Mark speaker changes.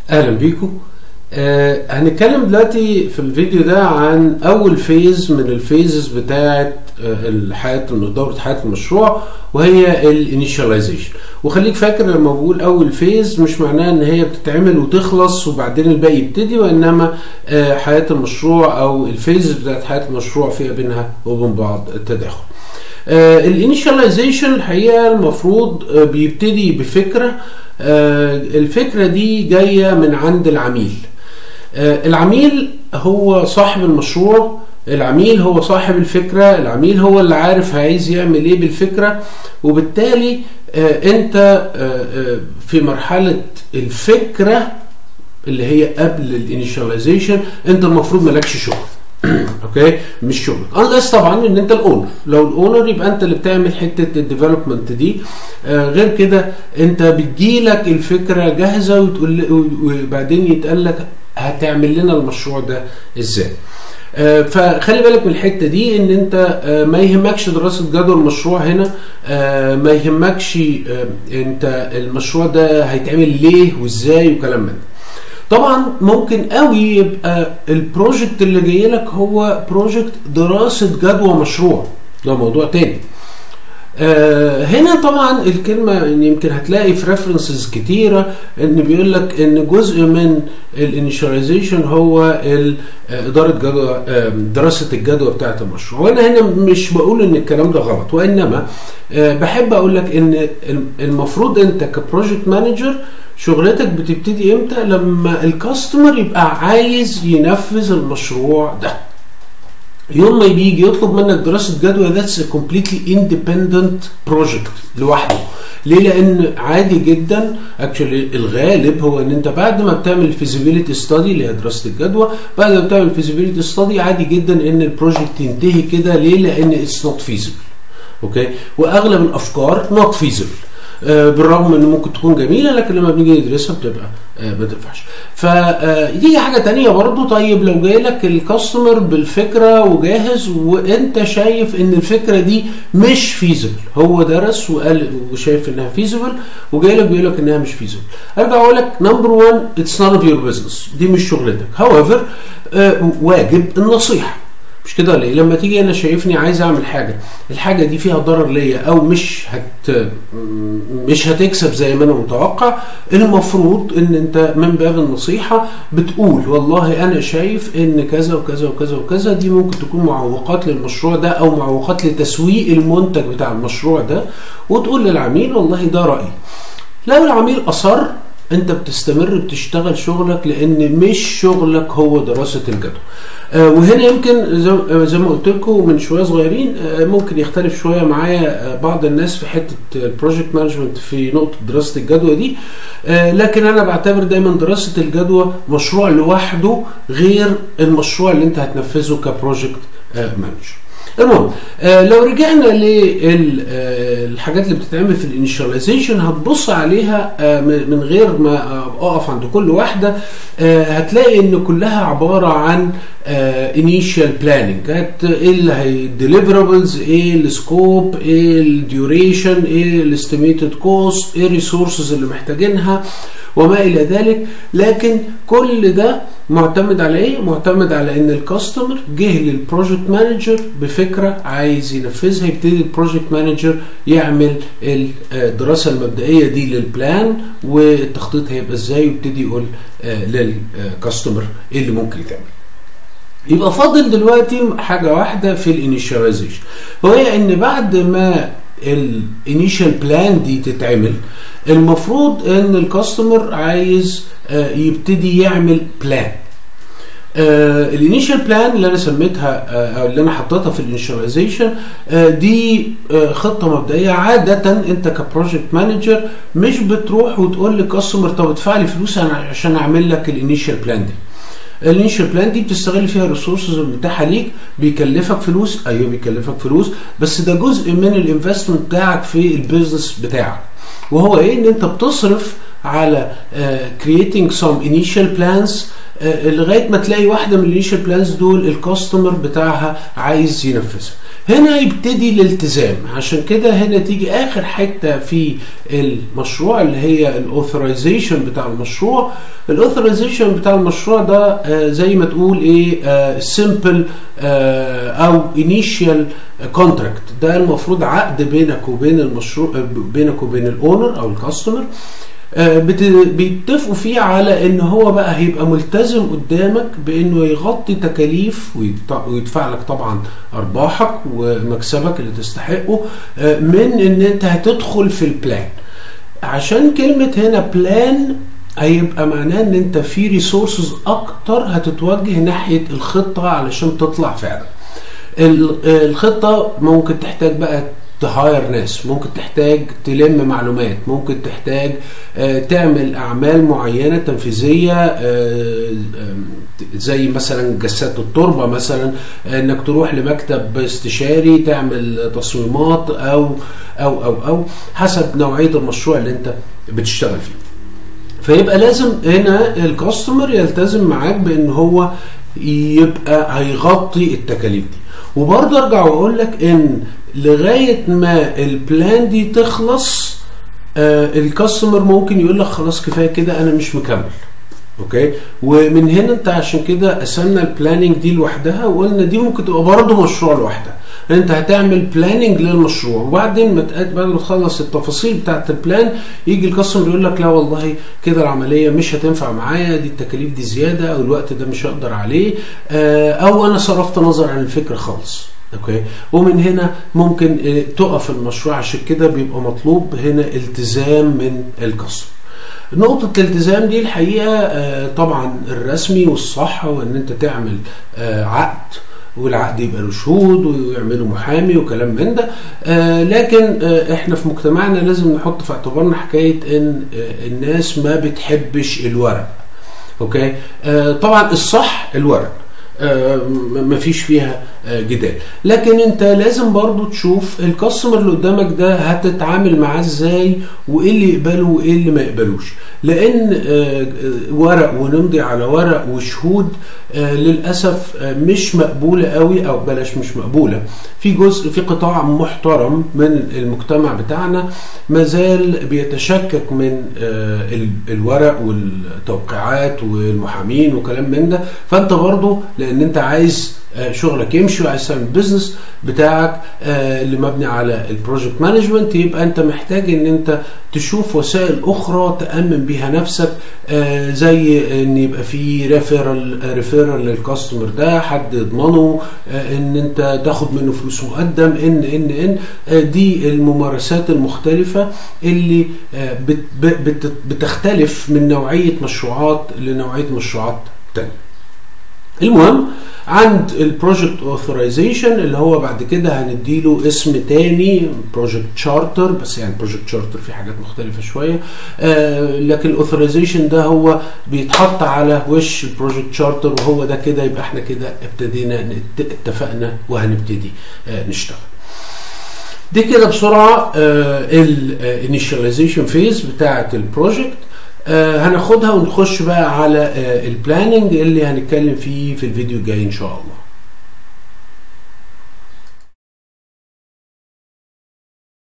Speaker 1: اهلا بيكم آه هنتكلم دلوقتي في الفيديو ده عن اول فيز من الفيزز بتاعه آه حياه دوره حياه المشروع وهي الانيشاليزيشن وخليك فاكر لما بقول اول فيز مش معناه ان هي بتتعمل وتخلص وبعدين الباقي يبتدي وانما آه حياه المشروع او الفيز بتاعت حياه المشروع فيها بينها وبين بعض التداخل آه الانيشاليزيشن الحقيقه المفروض آه بيبتدي بفكره آه الفكره دي جايه من عند العميل آه العميل هو صاحب المشروع العميل هو صاحب الفكره العميل هو اللي عارف عايز يعمل ايه بالفكره وبالتالي آه انت في مرحله الفكره اللي هي قبل الانيشاليزيشن انت المفروض مالكش شغل اوكي مش شغل انلس طبعا ان انت الاونر لو الاونر يبقى انت اللي بتعمل حته الديفلوبمنت دي آه غير كده انت بتجيلك الفكره جاهزه وتقول وبعدين يتقال لك هتعمل لنا المشروع ده ازاي آه فخلي بالك من الحته دي ان انت آه ما يهمكش دراسه جدوى المشروع هنا آه ما يهمكش انت المشروع ده هيتعمل ليه وازاي وكلام من ده طبعا ممكن قوي يبقى البروجكت اللي جاي لك هو بروجكت دراسه جدوى مشروع ده موضوع تاني آه هنا طبعا الكلمه يمكن هتلاقي في ريفرنسز كتيره ان بيقول لك ان جزء من الانيشاليزيشن هو اداره جدوى آه دراسه الجدوى بتاعه المشروع وانا هنا مش بقول ان الكلام ده غلط وانما آه بحب اقول لك ان المفروض انت كبروجكت مانجر شغلتك بتبتدي امتى لما الكاستمر يبقى عايز ينفذ المشروع ده يوم ما بيجي يطلب منك دراسه جدوى ذاتس كومبليتلي اندبندنت بروجكت لوحده ليه لان عادي جدا اكشولي الغالب هو ان انت بعد ما بتعمل فيزيبيليتي ستادي اللي هي دراسه الجدوى بعد ما بتعمل فيزيبيليتي ستادي عادي جدا ان البروجكت ينتهي كده ليه لان اتس نوت فيزبل اوكي واغلب الافكار نوت فيزبل آه بالرغم ان ممكن تكون جميله لكن لما بنيجي ندرسها بتبقى آه ما تنفعش فتيجي حاجه تانية برضو طيب لو جاي لك الكاستمر بالفكره وجاهز وانت شايف ان الفكره دي مش فيزبل هو درس وقال وشايف انها فيزبل وجاي لك بيقول لك انها مش فيزبل ارجع اقول لك نمبر 1 اتس نون اوف يور بزنس دي مش شغلتك هاويفر آه واجب النصيحه مش كده ليه لما تيجي انا شايفني عايز اعمل حاجه الحاجه دي فيها ضرر ليا او مش هت مش هتكسب زي ما انا متوقع المفروض ان انت من باب النصيحه بتقول والله انا شايف ان كذا وكذا وكذا وكذا دي ممكن تكون معوقات للمشروع ده او معوقات لتسويق المنتج بتاع المشروع ده وتقول للعميل والله ده رايي لو العميل اصر انت بتستمر بتشتغل شغلك لان مش شغلك هو دراسه الجدوى آه وهنا يمكن زي ما قلت لكم من شويه صغيرين آه ممكن يختلف شويه معايا آه بعض الناس في حته البروجكت مانجمنت في نقطه دراسه الجدوى دي لكن انا بعتبر دايما دراسه الجدوى مشروع لوحده غير المشروع اللي انت هتنفذه كبروجكت مانجر المهم آه لو رجعنا للحاجات اللي بتتعمل في الانيشاليزيشن هتبص عليها آه من غير ما اقف عند كل واحده آه هتلاقي ان كلها عباره عن انيشال بلاننج ايه اللي هي الديليفربلز ايه السكوب ايه الديوريشن ايه الاستيميتد كوست ايه الريسورسز اللي محتاجينها وما الى ذلك لكن كل ده معتمد على ايه؟ معتمد على ان الكاستمر جه للبروجكت مانجر بفكره عايز ينفذها يبتدي البروجكت مانجر يعمل الدراسه المبدئيه دي للبلان والتخطيط هيبقى ازاي ويبتدي يقول للكاستمر ايه اللي ممكن يتعمل. يبقى فاضل دلوقتي حاجه واحده في الانيشاليزيشن وهي ان بعد ما الانيشال بلان دي تتعمل المفروض ان الكاستمر عايز يبتدي يعمل بلان الانيشال بلان اللي انا سميتها او اللي انا حطيتها في الانيشاليزيشن دي خطه مبدئيه عاده انت كبروجكت مانجر مش بتروح وتقول للكاستمر طب ادفع لي فلوس عشان اعمل لك الانيشال بلان دي الانيشال بلان دي بتستغل فيها الريسورسز المتاحه ليك بيكلفك فلوس ايوه بيكلفك فلوس بس ده جزء من الانفستمنت بتاعك في البيزنس بتاعك وهو ايه ان انت بتصرف على uh, creating some initial plans uh, لغايه ما تلاقي واحده من الانيشال بلانز دول الكاستمر بتاعها عايز ينفذها هنا يبتدي الالتزام عشان كده هنا تيجي اخر حته في المشروع اللي هي الاوثرايزيشن بتاع المشروع الاوثرايزيشن بتاع المشروع ده آه زي ما تقول ايه سمبل آه او انيشال كونتراكت ده المفروض عقد بينك وبين المشروع بينك وبين الاونر او الكاستمر بيتفقوا فيه على ان هو بقى هيبقى ملتزم قدامك بانه يغطي تكاليف ويدفع لك طبعا ارباحك ومكسبك اللي تستحقه من ان انت هتدخل في البلان عشان كلمة هنا بلان هيبقى معناه ان انت في ريسورسز اكتر هتتوجه ناحية الخطة علشان تطلع فعلا الخطة ممكن تحتاج بقى تهاير ناس ممكن تحتاج تلم معلومات ممكن تحتاج تعمل اعمال معينه تنفيذيه زي مثلا جسات التربه مثلا انك تروح لمكتب استشاري تعمل تصميمات او او او او حسب نوعيه المشروع اللي انت بتشتغل فيه فيبقى لازم هنا الكاستمر يلتزم معاك بان هو يبقى هيغطي التكاليف دي وبرضه ارجع واقول لك ان لغايه ما البلان دي تخلص آه الكاستمر ممكن يقول لك خلاص كفايه كده انا مش مكمل اوكي ومن هنا انت عشان كده قسمنا البلاننج دي لوحدها وقلنا دي ممكن تبقى برضه مشروع لوحدها انت هتعمل بلاننج للمشروع وبعدين بعد ما تخلص التفاصيل بتاعت البلان يجي الكاستمر يقول لك لا والله كده العمليه مش هتنفع معايا دي التكاليف دي زياده او الوقت ده مش هقدر عليه آه او انا صرفت نظر عن الفكره خالص اوكي ومن هنا ممكن تقف المشروع عشان كده بيبقى مطلوب هنا التزام من الكاستمر نقطة الالتزام دي الحقيقة طبعا الرسمي والصح وان انت تعمل عقد والعقد يبقى له شهود ويعملوا محامي وكلام من ده آه لكن آه احنا في مجتمعنا لازم نحط في اعتبارنا حكايه ان آه الناس ما بتحبش الورق اوكي آه طبعا الصح الورق آه مفيش فيها آه جدال لكن انت لازم برضو تشوف الكاستمر اللي قدامك ده هتتعامل معاه ازاي وايه اللي يقبله وايه اللي ما يقبلوش لان آه ورق ونمضي على ورق وشهود للاسف مش مقبوله قوي او بلاش مش مقبوله في جزء في قطاع محترم من المجتمع بتاعنا مازال بيتشكك من الورق والتوقيعات والمحامين وكلام من ده فانت برضو لان انت عايز شغلك يمشي وعايز تعمل البيزنس بتاعك اللي مبني على البروجكت مانجمنت يبقى انت محتاج ان انت تشوف وسائل اخرى تامن بيها نفسك زي ان يبقى في ريفيرال ريفيرال للكاستمر ده حد يضمنه ان انت تاخد منه فلوس مقدم ان ان ان دي الممارسات المختلفه اللي بتختلف من نوعيه مشروعات لنوعيه مشروعات تانية المهم عند البروجكت اوثرايزيشن اللي هو بعد كده هنديله اسم تاني بروجكت تشارتر بس يعني بروجكت تشارتر في حاجات مختلفه شويه آه لكن الاوثرايزيشن ده هو بيتحط على وش البروجكت تشارتر وهو ده كده يبقى احنا كده ابتدينا اتفقنا وهنبتدي آه نشتغل دي كده بسرعه الانيشاليزيشن فيز بتاعه البروجكت آه هناخدها ونخش بقى على آه البلاننج اللي هنتكلم فيه في الفيديو الجاي ان شاء الله